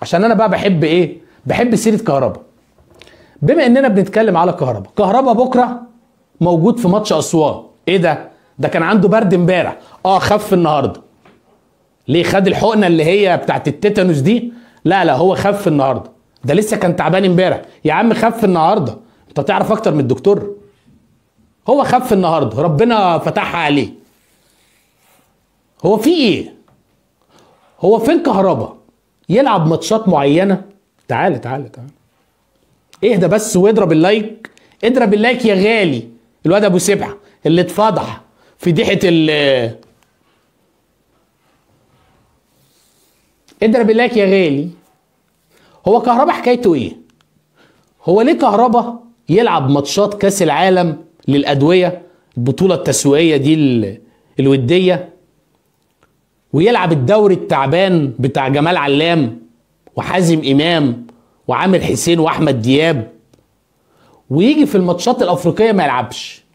عشان انا بقى بحب ايه بحب سيره كهربا بما اننا بنتكلم على كهربا كهربا بكره موجود في ماتش اسوان ايه ده ده كان عنده برد امبارح اه خف النهارده ليه خد الحقنه اللي هي بتاعت التيتانوس دي لا لا هو خف النهارده ده لسه كان تعبان امبارح يا عم خف النهارده انت تعرف اكتر من الدكتور هو خف النهارده ربنا فتحها عليه هو في ايه هو فين كهربا يلعب ماتشات معينه تعالى تعالى تعالى اهدى بس واضرب اللايك اضرب اللايك يا غالي الواد ابو سبحه اللي اتفضح في ضيحه ال اضرب اللايك يا غالي هو كهربا حكايته ايه هو ليه كهربا يلعب ماتشات كاس العالم للادويه البطوله التسويقيه دي ال- الوديه ويلعب الدوري التعبان بتاع جمال علام وحازم امام وعامر حسين واحمد دياب ويجي في الماتشات الافريقيه ما يلعبش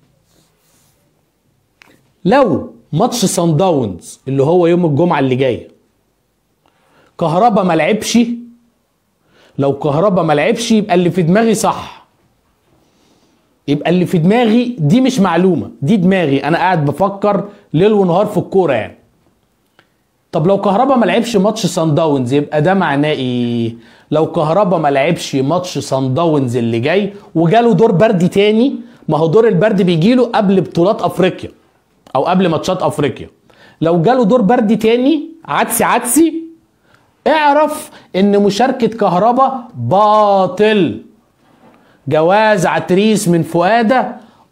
لو ماتش سان داونز اللي هو يوم الجمعه اللي جايه كهربا ما لعبش لو كهربا ما لعبش يبقى اللي في دماغي صح يبقى اللي في دماغي دي مش معلومه دي دماغي انا قاعد بفكر ليل ونهار في الكوره يعني طب لو كهربا ما لعبش ماتش سان داونز يبقى ده معناه ايه لو كهربا ما لعبش ماتش سان داونز اللي جاي وجاله دور برد تاني ما هو دور البرد بيجيله قبل بطولات افريقيا او قبل ماتشات افريقيا لو جاله دور برد تاني عدسي عدسي اعرف ان مشاركة كهربا باطل جواز عتريس من فؤادة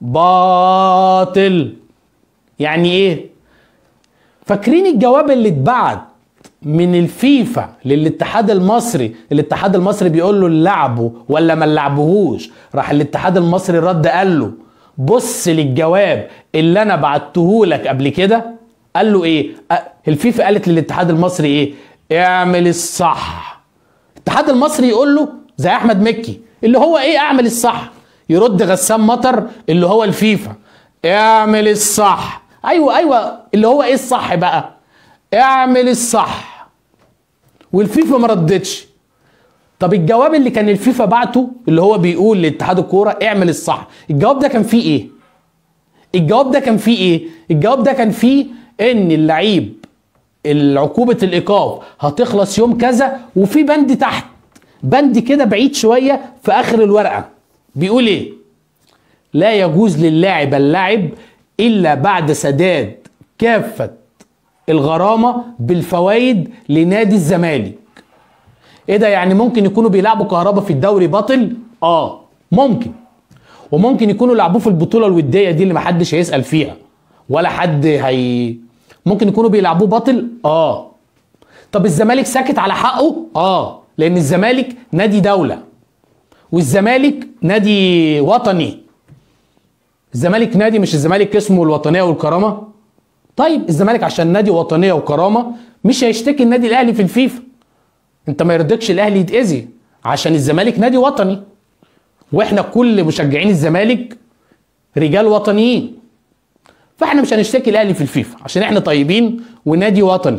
باطل يعني ايه فاكرين الجواب اللي اتبعت من الفيفا للاتحاد المصري الاتحاد المصري بيقول له لعبه ولا ما لعبهوش راح الاتحاد المصري رد قال له بص للجواب اللي انا بعته لك قبل كده قال له ايه أ- الفيفا قالت للاتحاد المصري ايه اعمل الصح الاتحاد المصري يقول له زي احمد مكي اللي هو ايه اعمل الصح يرد غسان مطر اللي هو الفيفا اعمل الصح ايوه ايوه اللي هو ايه الصح بقى اعمل الصح والفيفا ما ردتش طب الجواب اللي كان الفيفا بعته اللي هو بيقول لاتحاد الكوره اعمل الصح الجواب ده كان فيه ايه الجواب ده كان فيه ايه الجواب ده كان فيه ان اللعيب العقوبة الإيقاف هتخلص يوم كذا وفي بند تحت بند كده بعيد شوية في آخر الورقة بيقول إيه؟ لا يجوز للاعب اللعب إلا بعد سداد كافة الغرامة بالفوائد لنادي الزمالك ايه ده يعني ممكن يكونوا بيلعبوا كهربا في الدوري باطل اه ممكن وممكن يكونوا لعبوه في البطوله الوديه دي اللي محدش هيسال فيها ولا حد هي ممكن يكونوا بيلعبوه باطل اه طب الزمالك ساكت على حقه اه لان الزمالك نادي دوله والزمالك نادي وطني الزمالك نادي مش الزمالك اسمه الوطنيه والكرامه طيب الزمالك عشان نادي وطنيه وكرامه مش هيشتكي النادي الاهلي في الفيفا انت ما يرضيكش الاهلي يتاذي عشان الزمالك نادي وطني واحنا كل مشجعين الزمالك رجال وطنيين فاحنا مش هنشتكي الاهلي في الفيفا عشان احنا طيبين ونادي وطني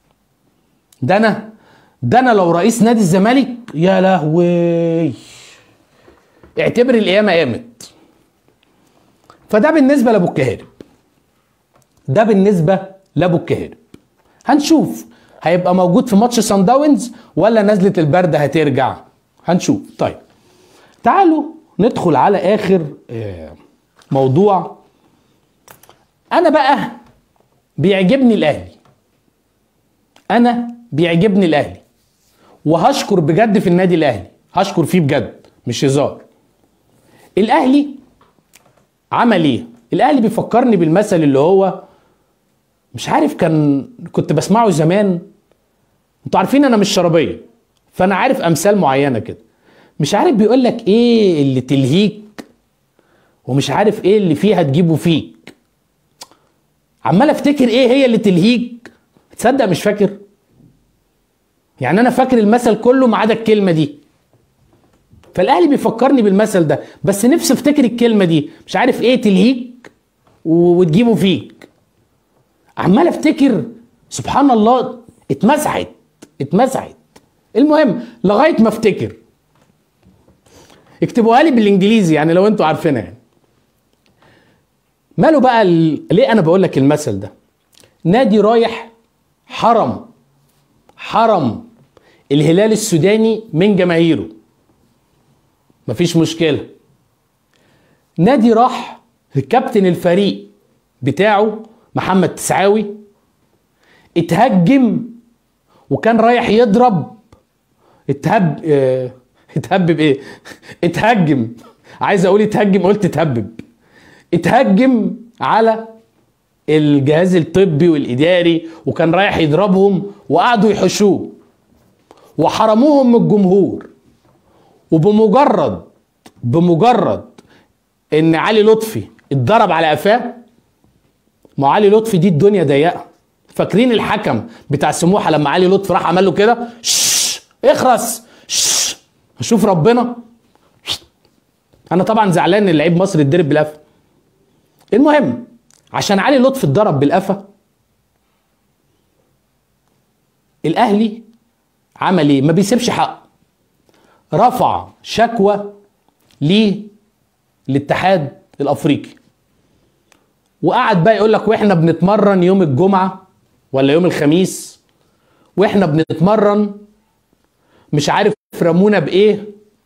ده انا ده انا لو رئيس نادي الزمالك يا لهوي اعتبر القيامه قامت فده بالنسبه لابو الكهارب ده بالنسبه لابو الكهارب هنشوف هيبقى موجود في ماتش سان داونز ولا نزله البرد هترجع هنشوف طيب تعالوا ندخل على اخر آه، موضوع انا بقى بيعجبني الاهلي انا بيعجبني الاهلي وهشكر بجد في النادي الاهلي هشكر فيه بجد مش هزار الاهلي عمل ايه الاهلي بيفكرني بالمثل اللي هو مش عارف كان كنت بسمعه زمان انتوا عارفين انا مش شرابيه فانا عارف امثال معينه كده مش عارف بيقول لك ايه اللي تلهيك ومش عارف ايه اللي فيها تجيبه فيك عمال افتكر ايه هي اللي تلهيك تصدق مش فاكر يعني انا فاكر المثل كله ما عدا الكلمه دي فالاهلي بيفكرني بالمثل ده بس نفسي افتكر الكلمه دي مش عارف ايه تلهيك و- وتجيبه فيك عمال افتكر سبحان الله اتمسحت اتمسحت المهم لغايه ما افتكر اكتبوها لي بالانجليزي يعني لو انتوا عارفينها يعني ماله بقى ال... ليه انا بقول لك المثل ده نادي رايح حرم حرم الهلال السوداني من جماهيره مفيش مشكله نادي راح كابتن الفريق بتاعه محمد تسعاوي اتهجم وكان رايح يضرب اتهب اه... اتهبب ايه اتهجم عايز اقول اتهجم قلت اتهبب اتهجم على الجهاز الطبي والاداري وكان رايح يضربهم وقعدوا يحشوه وحرموهم من الجمهور وبمجرد بمجرد ان علي لطفي اتضرب على قفاه ما علي لطفي دي الدنيا ضيقه فاكرين الحكم بتاع سموحه لما علي لطفي راح عمل له كده شش اخرس شش شوف ربنا انا طبعا زعلان ان لعيب مصر اتضرب بالقفا المهم عشان علي لطفي اتضرب بالقفا الاهلي عمل ايه ما بيسيبش حق رفع شكوى للاتحاد الافريقي وقعد بقى يقول لك واحنا بنتمرن يوم الجمعه ولا يوم الخميس واحنا بنتمرن مش عارف رمونا بايه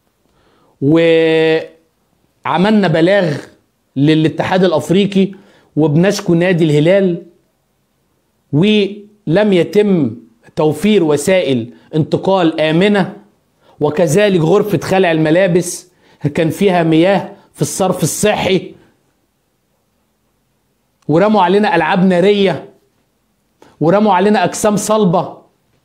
وعملنا بلاغ للاتحاد الافريقي وبنشكو نادي الهلال ولم يتم توفير وسائل انتقال امنه وكذلك غرفه خلع الملابس كان فيها مياه في الصرف الصحي ورموا علينا العاب ناريه ورموا علينا اجسام صلبه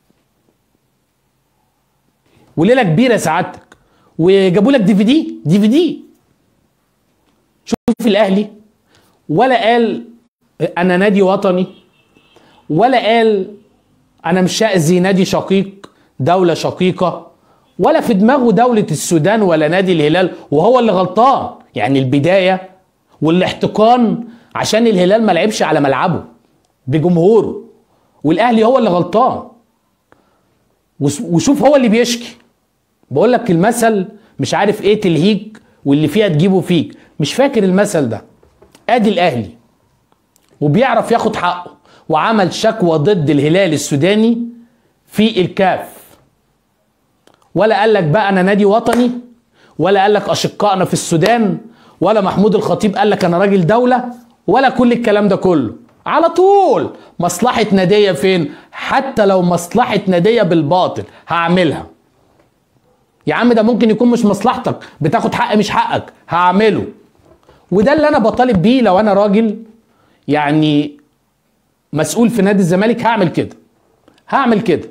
وليله كبيره سعادتك وجابوا لك دي في دي دي في دي شوف الاهلي ولا قال انا نادي وطني ولا قال انا مش هاذي نادي شقيق دوله شقيقه ولا في دماغه دوله السودان ولا نادي الهلال وهو اللي غلطان يعني البدايه والاحتقان عشان الهلال ما لعبش على ملعبه بجمهوره والاهلي هو اللي غلطان وشوف هو اللي بيشكي بقول لك المثل مش عارف ايه تلهيك واللي فيها تجيبه فيك مش فاكر المثل ده ادي الاهلي وبيعرف ياخد حقه وعمل شكوى ضد الهلال السوداني في الكاف ولا قال لك بقى انا نادي وطني ولا قال لك اشقائنا في السودان ولا محمود الخطيب قال لك انا راجل دوله ولا كل الكلام ده كله على طول مصلحة نادية فين حتى لو مصلحة نادية بالباطل هعملها يا عم ده ممكن يكون مش مصلحتك بتاخد حق مش حقك هعمله وده اللي انا بطالب بيه لو انا راجل يعني مسؤول في نادي الزمالك هعمل كده هعمل كده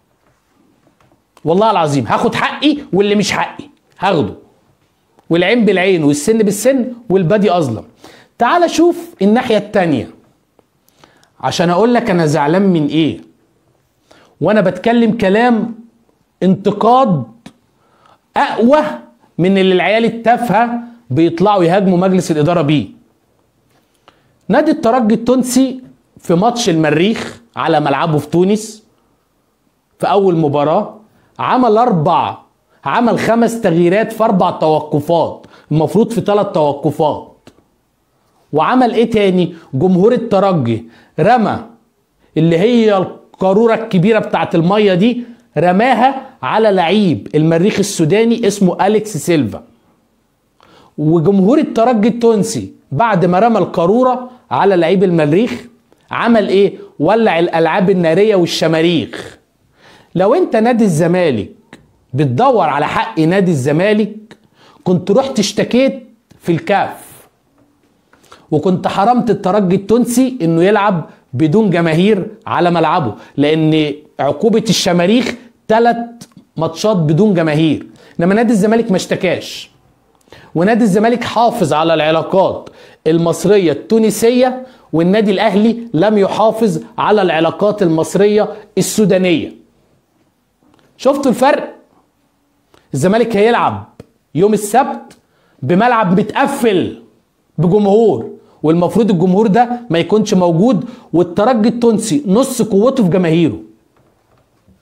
والله العظيم هاخد حقي واللي مش حقي هاخده والعين بالعين والسن بالسن والبادي اظلم تعال شوف الناحية التانية عشان اقول لك انا زعلان من ايه وانا بتكلم كلام انتقاد اقوى من اللي العيال التافهه بيطلعوا يهاجموا مجلس الاداره بيه نادي الترجي التونسي في ماتش المريخ على ملعبه في تونس في اول مباراه عمل اربع عمل خمس تغييرات في اربع توقفات المفروض في ثلاث توقفات وعمل ايه تاني جمهور الترجي رمى اللي هي القارورة الكبيرة بتاعت المية دي رماها على لعيب المريخ السوداني اسمه أليكس سيلفا وجمهور الترجي التونسي بعد ما رمى القارورة على لعيب المريخ عمل ايه ولع الألعاب النارية والشماريخ لو انت نادي الزمالك بتدور على حق نادي الزمالك كنت رحت اشتكيت في الكاف وكنت حرمت الترجي التونسي انه يلعب بدون جماهير على ملعبه لان عقوبه الشماريخ ثلاث ماتشات بدون جماهير انما نادي الزمالك ما اشتكاش ونادي الزمالك حافظ على العلاقات المصريه التونسيه والنادي الاهلي لم يحافظ على العلاقات المصريه السودانيه شفتوا الفرق الزمالك هيلعب يوم السبت بملعب متقفل بجمهور والمفروض الجمهور ده ما يكونش موجود والترجي التونسي نص قوته في جماهيره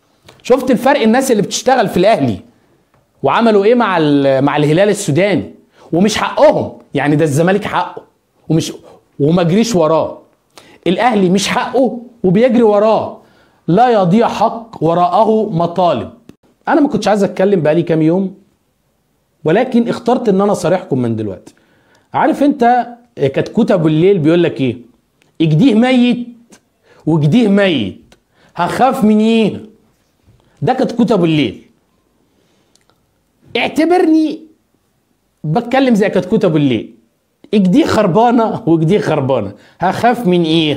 شفت الفرق الناس اللي بتشتغل في الاهلي وعملوا ايه مع مع الهلال السوداني ومش حقهم يعني ده الزمالك حقه ومش وما جريش وراه الاهلي مش حقه وبيجري وراه لا يضيع حق وراءه مطالب انا ما كنتش عايز اتكلم بقالي كام يوم ولكن اخترت ان انا اصارحكم من دلوقتي عارف انت كتكوت ابو الليل بيقول لك ايه اجديه ميت وجديه ميت هخاف من ايه ده كتكوت ابو الليل اعتبرني بتكلم زي كتكوت ابو الليل اجديه خربانه وجديه خربانه هخاف من ايه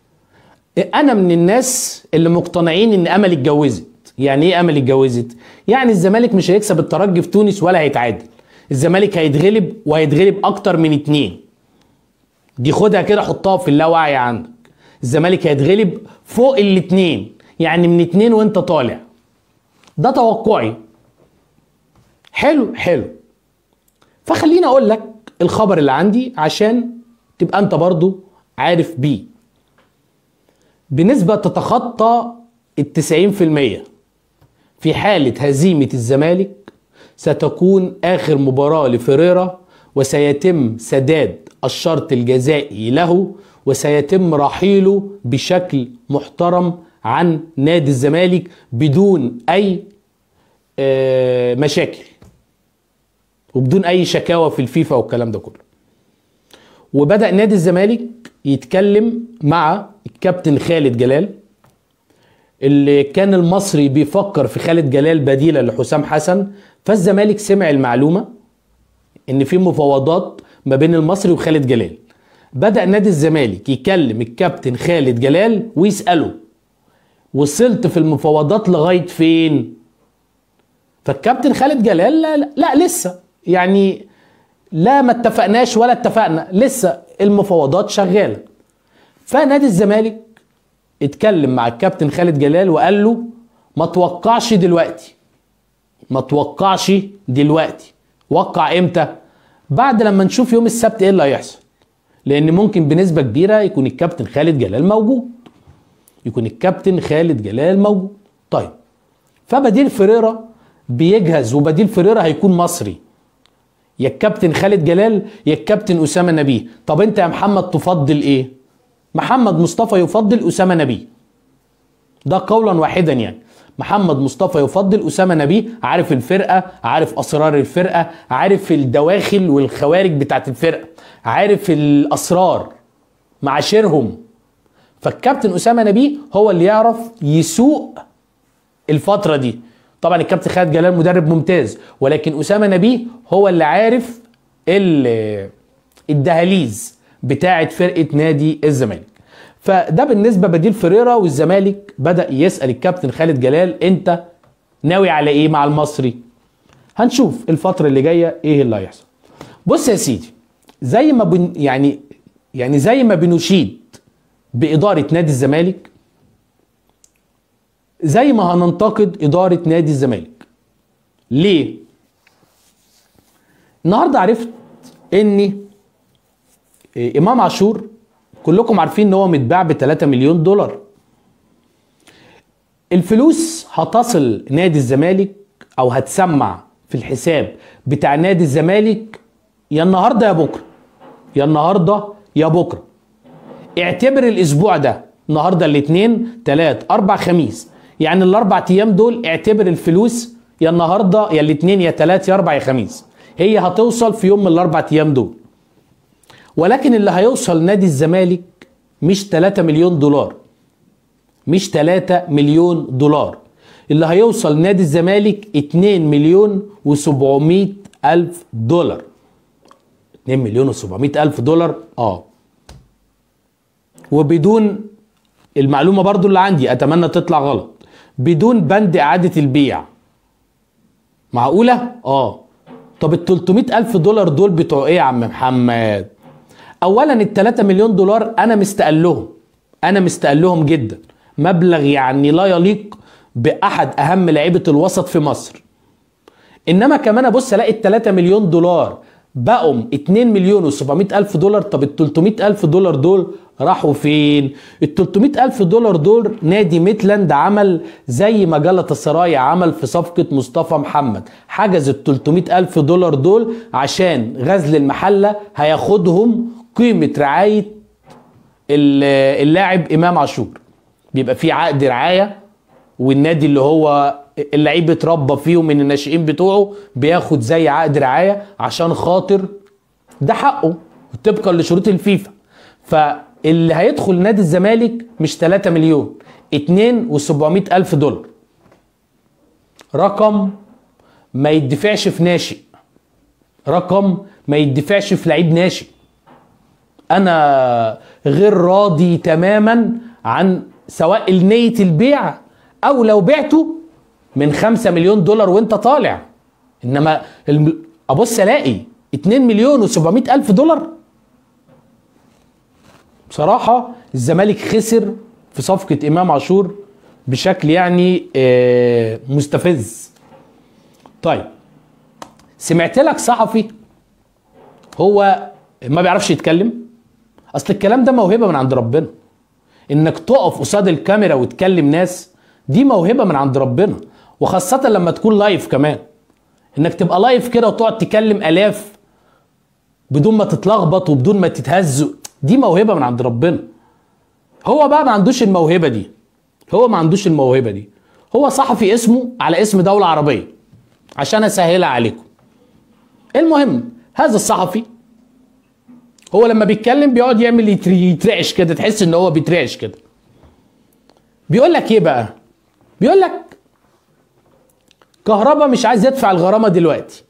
انا من الناس اللي مقتنعين ان امل اتجوزت يعني ايه امل اتجوزت يعني الزمالك مش هيكسب الترجي في تونس ولا هيتعادل الزمالك هيتغلب وهيتغلب اكتر من اتنين دي خدها كده حطها في اللاوعي عندك الزمالك هيتغلب فوق الاتنين يعني من اتنين وانت طالع ده توقعي حلو حلو فخليني اقول لك الخبر اللي عندي عشان تبقى انت برضو عارف بيه بنسبة تتخطى التسعين في المية في حالة هزيمة الزمالك ستكون آخر مباراة لفريرا وسيتم سداد الشرط الجزائي له وسيتم رحيله بشكل محترم عن نادي الزمالك بدون أي مشاكل وبدون أي شكاوى في الفيفا والكلام ده كله وبدأ نادي الزمالك يتكلم مع الكابتن خالد جلال اللي كان المصري بيفكر في خالد جلال بديلا لحسام حسن فالزمالك سمع المعلومة ان في مفاوضات ما بين المصري وخالد جلال بدأ نادي الزمالك يكلم الكابتن خالد جلال ويسأله وصلت في المفاوضات لغاية فين فالكابتن خالد جلال لا, لا, لا لسه يعني لا ما اتفقناش ولا اتفقنا لسه المفاوضات شغالة فنادي الزمالك اتكلم مع الكابتن خالد جلال وقال له ما توقعش دلوقتي ما توقعش دلوقتي وقع امتى بعد لما نشوف يوم السبت ايه اللي هيحصل لان ممكن بنسبة كبيرة يكون الكابتن خالد جلال موجود يكون الكابتن خالد جلال موجود طيب فبديل فريرا بيجهز وبديل فريرا هيكون مصري يا الكابتن خالد جلال يا الكابتن اسامه نبيه طب انت يا محمد تفضل ايه محمد مصطفى يفضل اسامه نبيه ده قولا واحدا يعني محمد مصطفى يفضل اسامه نبيه عارف الفرقه عارف اسرار الفرقه عارف الدواخل والخوارج بتاعت الفرقه عارف الاسرار معاشرهم فالكابتن اسامه نبيه هو اللي يعرف يسوق الفتره دي طبعا الكابتن خالد جلال مدرب ممتاز ولكن اسامه نبيه هو اللي عارف الدهاليز بتاعه فرقه نادي الزمالك فده بالنسبه بديل فريرا والزمالك بدا يسال الكابتن خالد جلال انت ناوي على ايه مع المصري هنشوف الفتره اللي جايه ايه اللي هيحصل بص يا سيدي زي ما بن يعني يعني زي ما بنشيد باداره نادي الزمالك زي ما هننتقد إدارة نادي الزمالك ليه؟ النهاردة عرفت إن إمام عاشور كلكم عارفين إن هو متباع ب 3 مليون دولار الفلوس هتصل نادي الزمالك أو هتسمع في الحساب بتاع نادي الزمالك يا النهارده يا بكره يا النهارده يا بكره اعتبر الاسبوع ده النهارده الاثنين ثلاث اربع خميس يعني الاربع ايام دول اعتبر الفلوس يا النهارده يا الاثنين يا ثلاث يا اربع يا خميس هي هتوصل في يوم من الاربع ايام دول ولكن اللي هيوصل نادي الزمالك مش 3 مليون دولار مش 3 مليون دولار اللي هيوصل نادي الزمالك 2 مليون و700 الف دولار 2 مليون و700 الف دولار اه وبدون المعلومة برضو اللي عندي اتمنى تطلع غلط بدون بند اعادة البيع معقولة اه طب ال 300 الف دولار دول بتوع ايه يا عم محمد اولا ال 3 مليون دولار انا مستقلهم انا مستقلهم جدا مبلغ يعني لا يليق باحد اهم لعيبه الوسط في مصر انما كمان ابص الاقي ال 3 مليون دولار بقوا 2 مليون و700 الف دولار طب ال 300 الف دولار دول راحوا فين ال 300 الف دولار دول نادي ميتلاند عمل زي ما جلة السرايا عمل في صفقة مصطفى محمد حجز ال 300 الف دولار دول عشان غزل المحلة هياخدهم قيمة رعاية ال- اللاعب امام عاشور بيبقى في عقد رعايه والنادي اللي هو اللعيب اتربى فيه من الناشئين بتوعه بياخد زي عقد رعايه عشان خاطر ده حقه طبقا لشروط الفيفا فاللي هيدخل نادي الزمالك مش 3 مليون 2 و700 الف دولار رقم ما يدفعش في ناشئ رقم ما يدفعش في لعيب ناشئ انا غير راضي تماما عن سواء نية البيع او لو بعته من 5 مليون دولار وانت طالع انما الم- ابص الاقي 2 مليون و700 الف دولار بصراحة الزمالك خسر في صفقة امام عاشور بشكل يعني آه، مستفز طيب سمعت لك صحفي هو ما بيعرفش يتكلم اصل الكلام ده موهبه من عند ربنا انك تقف قصاد الكاميرا وتكلم ناس دي موهبه من عند ربنا وخاصه لما تكون لايف كمان انك تبقى لايف كده وتقعد تكلم الاف بدون ما تتلخبط وبدون ما تتهز دي موهبه من عند ربنا هو بقى ما عندوش الموهبه دي هو ما عندوش الموهبه دي هو صحفي اسمه على اسم دوله عربيه عشان اسهلها عليكم المهم هذا الصحفي هو لما بيتكلم بيقعد يعمل يتر- يترعش كده تحس ان هو بيترعش كده بيقول لك ايه بقى بيقول لك كهربا مش عايز يدفع الغرامه دلوقتي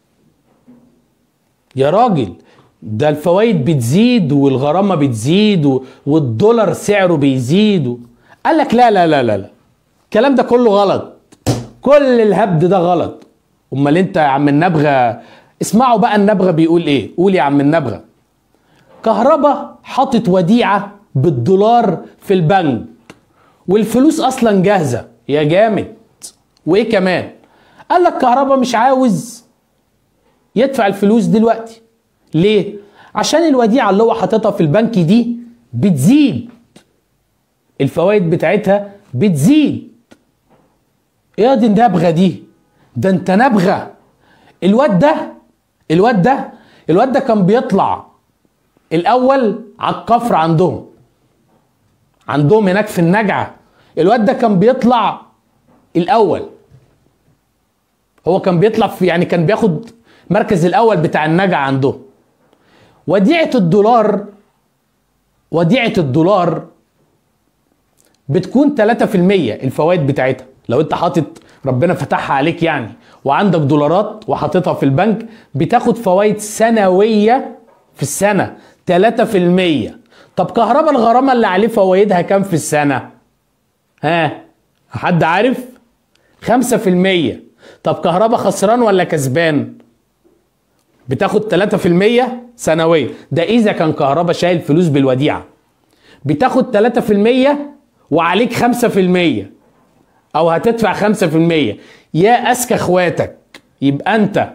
يا راجل ده الفوائد بتزيد والغرامه بتزيد و- والدولار سعره بيزيد و... قال لك لا لا لا لا لا الكلام ده كله غلط كل الهبد ده غلط امال انت يا عم النبغه اسمعوا بقى النبغه بيقول ايه قول يا عم النبغه كهربا حاطط وديعه بالدولار في البنك والفلوس اصلا جاهزه يا جامد وايه كمان قال لك كهربا مش عاوز يدفع الفلوس دلوقتي ليه عشان الوديعه اللي هو حاططها في البنك دي بتزيد الفوائد بتاعتها بتزيد ايه دي النبغه دي ده انت نبغه الواد ده الواد ده الواد ده كان بيطلع الاول على الكفر عندهم عندهم هناك في النجعه الواد ده كان بيطلع الاول هو كان بيطلع في يعني كان بياخد مركز الاول بتاع النجعه عندهم وديعه الدولار وديعه الدولار بتكون 3% الفوائد بتاعتها لو انت حاطط ربنا فتحها عليك يعني وعندك دولارات وحاططها في البنك بتاخد فوائد سنويه في السنه 3% طب كهرباء الغرامه اللي عليه فوائدها كام في السنه ها حد عارف 5% طب كهرباء خسران ولا كسبان بتاخد 3% سنويا ده اذا كان كهرباء شايل فلوس بالوديعه بتاخد 3% وعليك 5% او هتدفع 5% يا اذكى اخواتك يبقى انت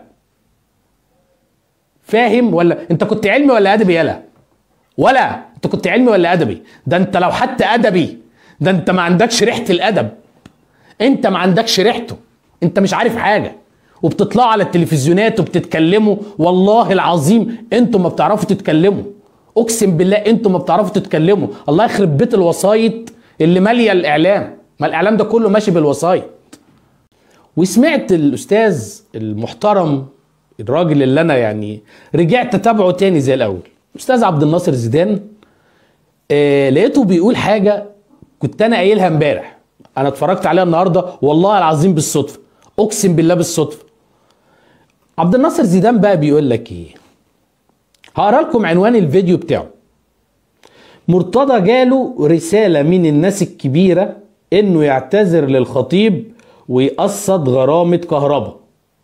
فاهم ولا انت كنت علمي ولا ادبي يالا ولا انت كنت علمي ولا ادبي ده انت لو حتى ادبي ده انت ما عندكش ريحه الادب انت ما عندكش ريحته انت مش عارف حاجه وبتطلعوا على التلفزيونات وبتتكلموا والله العظيم انتوا ما بتعرفوا تتكلموا اقسم بالله انتوا ما بتعرفوا تتكلموا الله يخرب بيت الوسايط اللي ماليه الاعلام ما الاعلام ده كله ماشي بالوسايط وسمعت الاستاذ المحترم الراجل اللي انا يعني رجعت اتابعه تاني زي الاول استاذ عبد الناصر زيدان آه لقيته بيقول حاجه كنت انا قايلها امبارح انا اتفرجت عليها النهارده والله العظيم بالصدفه اقسم بالله بالصدفه عبد الناصر زيدان بقى بيقول لك ايه هقرا لكم عنوان الفيديو بتاعه مرتضى جاله رساله من الناس الكبيره انه يعتذر للخطيب ويقسط غرامه كهرباء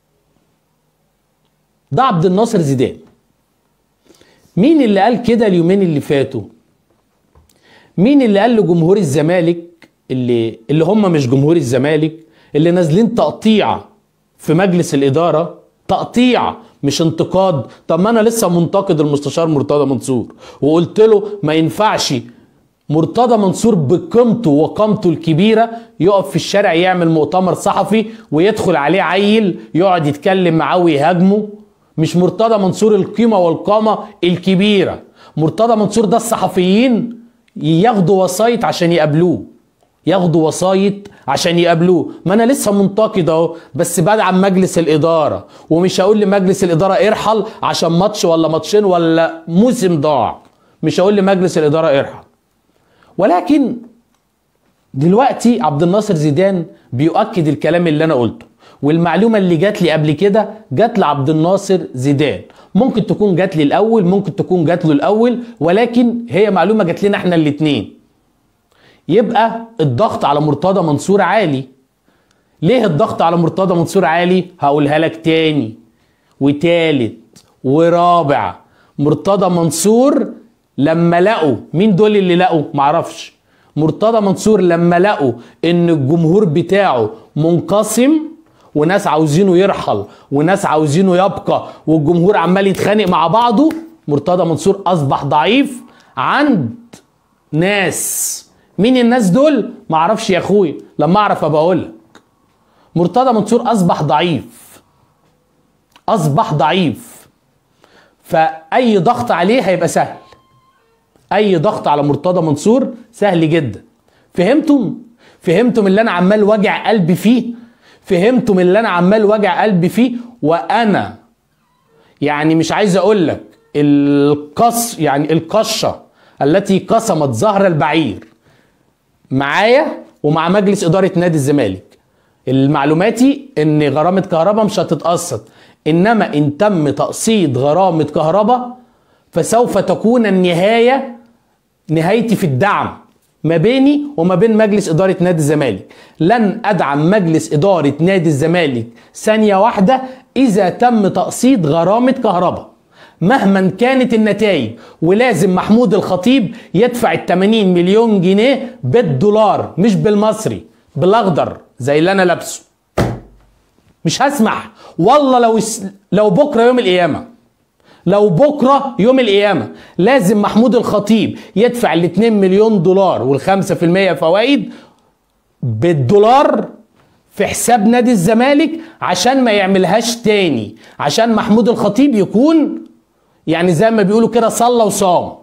ده عبد الناصر زيدان مين اللي قال كده اليومين اللي فاتوا مين اللي قال لجمهور الزمالك اللي اللي هم مش جمهور الزمالك اللي نازلين تقطيع في مجلس الإدارة تقطيع مش انتقاد طب ما انا لسه منتقد المستشار مرتضى منصور وقلت له ما ينفعش مرتضى منصور بقيمته وقامته الكبيرة يقف في الشارع يعمل مؤتمر صحفي ويدخل عليه عيل يقعد يتكلم معاه ويهاجمه مش مرتضى منصور القيمة والقامة الكبيرة مرتضى منصور ده الصحفيين ياخدوا وسايط عشان يقابلوه ياخدوا وسايط عشان يقابلوه ما انا لسه منتقد اهو بس بدعم مجلس الاداره ومش هقول لمجلس الاداره ارحل عشان ماتش ولا ماتشين ولا موسم ضاع مش هقول لمجلس الاداره ارحل ولكن دلوقتي عبد الناصر زيدان بيؤكد الكلام اللي انا قلته والمعلومه اللي جات لي قبل كده جات لعبد الناصر زيدان ممكن تكون جات لي الاول ممكن تكون جات له الاول ولكن هي معلومه جات لنا احنا الاتنين يبقى الضغط على مرتضى منصور عالي ليه الضغط على مرتضى منصور عالي هقولها لك تاني وتالت ورابع مرتضى منصور لما لقوا مين دول اللي لقوا معرفش مرتضى منصور لما لقوا ان الجمهور بتاعه منقسم وناس عاوزينه يرحل وناس عاوزينه يبقى والجمهور عمال يتخانق مع بعضه مرتضى منصور اصبح ضعيف عند ناس مين الناس دول معرفش يا اخويا لما اعرف ابقى اقول لك مرتضى منصور اصبح ضعيف اصبح ضعيف فاي ضغط عليه هيبقى سهل اي ضغط على مرتضى منصور سهل جدا فهمتم فهمتم اللي انا عمال وجع قلبي فيه فهمتم اللي انا عمال وجع قلبي فيه وانا يعني مش عايز اقول لك القص يعني القشه التي قسمت ظهر البعير معايا ومع مجلس اداره نادي الزمالك المعلوماتي ان غرامه كهرباء مش هتتقسط انما ان تم تقسيط غرامه كهرباء فسوف تكون النهايه نهايتي في الدعم ما بيني وما بين مجلس اداره نادي الزمالك لن ادعم مجلس اداره نادي الزمالك ثانيه واحده اذا تم تقسيط غرامه كهرباء مهما كانت النتائج ولازم محمود الخطيب يدفع ال 80 مليون جنيه بالدولار مش بالمصري بالاخضر زي اللي انا لابسه مش هسمح والله لو لو بكره يوم القيامه لو بكره يوم القيامه لازم محمود الخطيب يدفع ال 2 مليون دولار وال 5% فوائد بالدولار في حساب نادي الزمالك عشان ما يعملهاش تاني عشان محمود الخطيب يكون يعني زي ما بيقولوا كده صلى وصام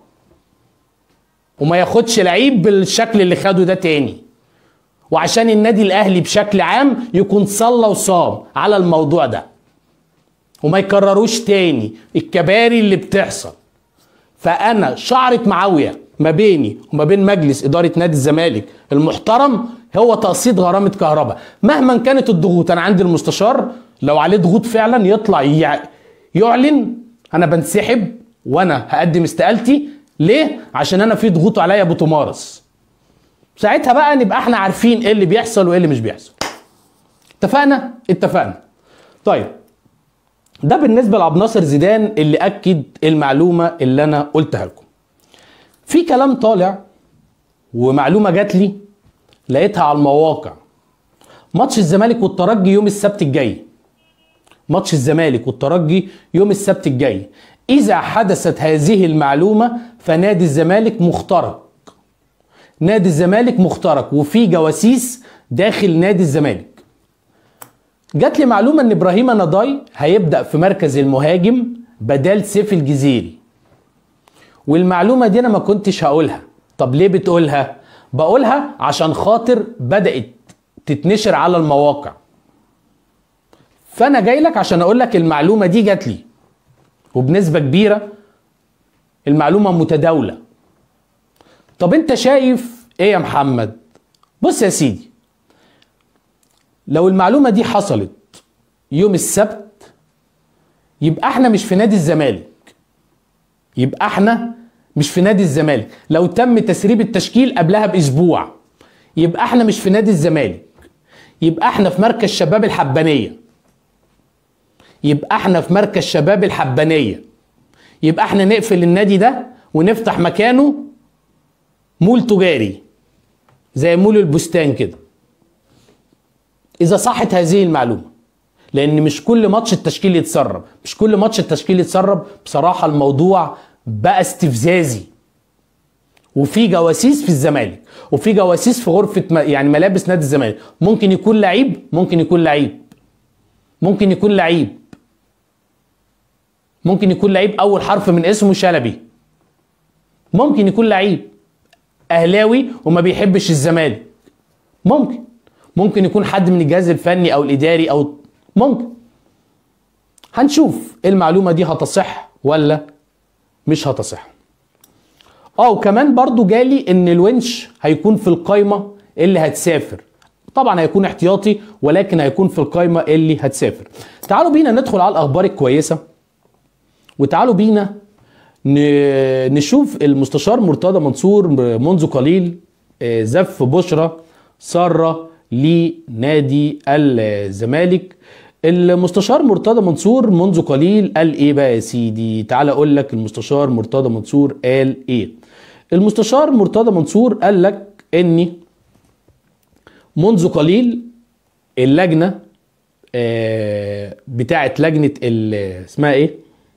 وما ياخدش لعيب بالشكل اللي خده ده تاني وعشان النادي الاهلي بشكل عام يكون صلى وصام على الموضوع ده وما يكرروش تاني الكباري اللي بتحصل فانا شعرة معاوية ما بيني وما بين مجلس ادارة نادي الزمالك المحترم هو تقسيط غرامة كهرباء مهما كانت الضغوط انا عندي المستشار لو عليه ضغوط فعلا يطلع يعلن انا بنسحب وانا هقدم استقالتي ليه عشان انا في ضغوط عليا بتمارس ساعتها بقى نبقى احنا عارفين ايه اللي بيحصل وايه اللي مش بيحصل اتفقنا اتفقنا طيب ده بالنسبه لعبد الناصر زيدان اللي اكد المعلومه اللي انا قلتها لكم في كلام طالع ومعلومه جات لي لقيتها على المواقع ماتش الزمالك والترجي يوم السبت الجاي ماتش الزمالك والترجي يوم السبت الجاي اذا حدثت هذه المعلومه فنادي الزمالك مخترق نادي الزمالك مخترق وفي جواسيس داخل نادي الزمالك جات لي معلومه ان ابراهيم نضاي هيبدا في مركز المهاجم بدال سيف الجزيري والمعلومه دي انا ما كنتش هقولها طب ليه بتقولها بقولها عشان خاطر بدات تتنشر على المواقع فانا جاي لك عشان اقول لك المعلومه دي جات لي وبنسبه كبيره المعلومه متداوله طب انت شايف ايه يا محمد بص يا سيدي لو المعلومه دي حصلت يوم السبت يبقى احنا مش في نادي الزمالك يبقى احنا مش في نادي الزمالك لو تم تسريب التشكيل قبلها باسبوع يبقى احنا مش في نادي الزمالك يبقى احنا في مركز شباب الحبانيه يبقى احنا في مركز شباب الحبانيه يبقى احنا نقفل النادي ده ونفتح مكانه مول تجاري زي مول البستان كده اذا صحت هذه المعلومه لان مش كل ماتش التشكيل يتسرب مش كل ماتش التشكيل يتسرب بصراحه الموضوع بقى استفزازي وفي جواسيس في الزمالك وفي جواسيس في غرفه م- يعني ملابس نادي الزمالك ممكن يكون لعيب ممكن يكون لعيب ممكن يكون لعيب ممكن يكون لعيب اول حرف من اسمه شلبي ممكن يكون لعيب اهلاوي وما بيحبش الزمالك ممكن ممكن يكون حد من الجهاز الفني او الاداري او ممكن هنشوف المعلومه دي هتصح ولا مش هتصح اه وكمان برضو جالي ان الونش هيكون في القايمه اللي هتسافر طبعا هيكون احتياطي ولكن هيكون في القايمه اللي هتسافر تعالوا بينا ندخل على الاخبار الكويسه وتعالوا بينا ن- نشوف المستشار مرتضى منصور منذ قليل آه، زف بشرى ساره لنادي الزمالك المستشار مرتضى منصور منذ قليل قال ايه بقى يا سيدي تعال اقول لك المستشار مرتضى منصور قال ايه المستشار مرتضى منصور قال لك اني منذ قليل اللجنه آه، بتاعت لجنه ال- اسمها ايه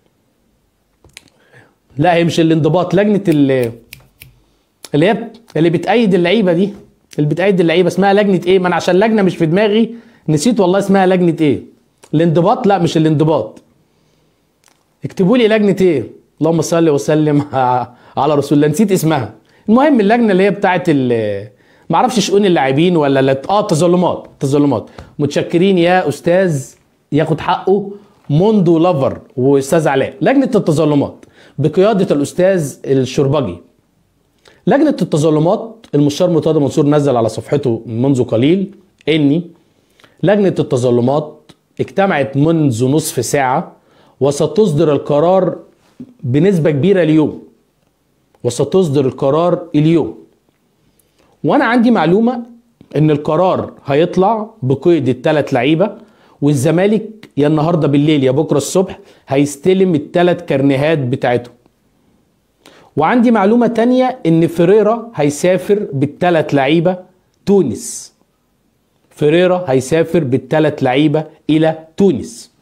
لا هي مش الانضباط لجنه ال- اللي هي اللي بتأيد اللعيبه دي اللي بتأيد اللعيبه اسمها لجنه ايه ما انا عشان لجنه مش في دماغي نسيت والله اسمها لجنه ايه الانضباط لا مش الانضباط اكتبوا لي لجنه ايه اللهم صل وسلم على رسول الله نسيت اسمها المهم اللجنه اللي هي بتاعت ال ما اعرفش شؤون اللاعبين ولا لا اه تظلمات تظلمات متشكرين يا استاذ ياخد حقه موندو لافر واستاذ علاء لجنه التظلمات بقياده الاستاذ الشربجي لجنه التظلمات المستشار مرتضى منصور نزل على صفحته منذ قليل اني لجنه التظلمات اجتمعت منذ نصف ساعه وستصدر القرار بنسبه كبيره اليوم وستصدر القرار اليوم وانا عندي معلومه ان القرار هيطلع بقيد الثلاث لعيبه والزمالك يا النهارده بالليل يا بكره الصبح هيستلم الثلاث كارنيهات بتاعتهم وعندي معلومه تانية ان فريرا هيسافر بالثلاث لعيبه تونس فريرا هيسافر بالثلاث لعيبه الى تونس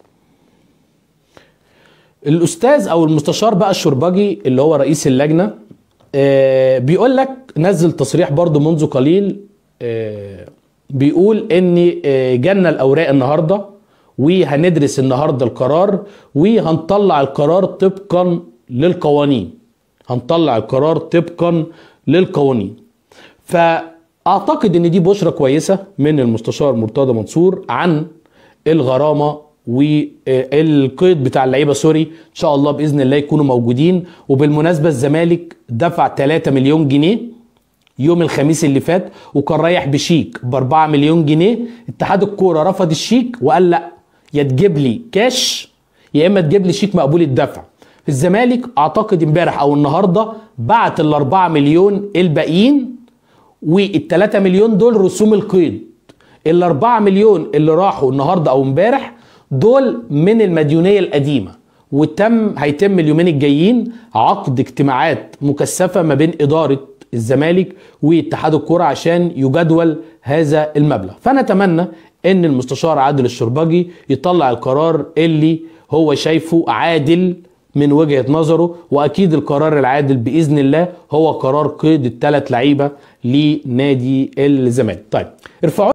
الاستاذ او المستشار بقى الشربجي اللي هو رئيس اللجنه آه، بيقول لك نزل تصريح برضو منذ قليل آه، بيقول ان آه، جالنا الاوراق النهارده وهندرس النهارده القرار وهنطلع القرار طبقا للقوانين هنطلع القرار طبقا للقوانين فاعتقد ان دي بشرة كويسة من المستشار مرتضى منصور عن الغرامة والقيد بتاع اللعيبه سوري ان شاء الله باذن الله يكونوا موجودين وبالمناسبه الزمالك دفع 3 مليون جنيه يوم الخميس اللي فات وكان رايح بشيك ب 4 مليون جنيه اتحاد الكوره رفض الشيك وقال لا يا تجيب لي كاش يا اما تجيب لي شيك مقبول الدفع الزمالك اعتقد امبارح او النهارده بعت ال 4 مليون الباقيين وال 3 مليون دول رسوم القيد ال 4 مليون اللي راحوا النهارده او امبارح دول من المديونيه القديمه وتم هيتم اليومين الجايين عقد اجتماعات مكثفه ما بين اداره الزمالك واتحاد الكوره عشان يجدول هذا المبلغ فانا اتمنى ان المستشار عادل الشربجي يطلع القرار اللي هو شايفه عادل من وجهه نظره واكيد القرار العادل باذن الله هو قرار قيد الثلاث لعيبه لنادي الزمالك طيب ارفعوا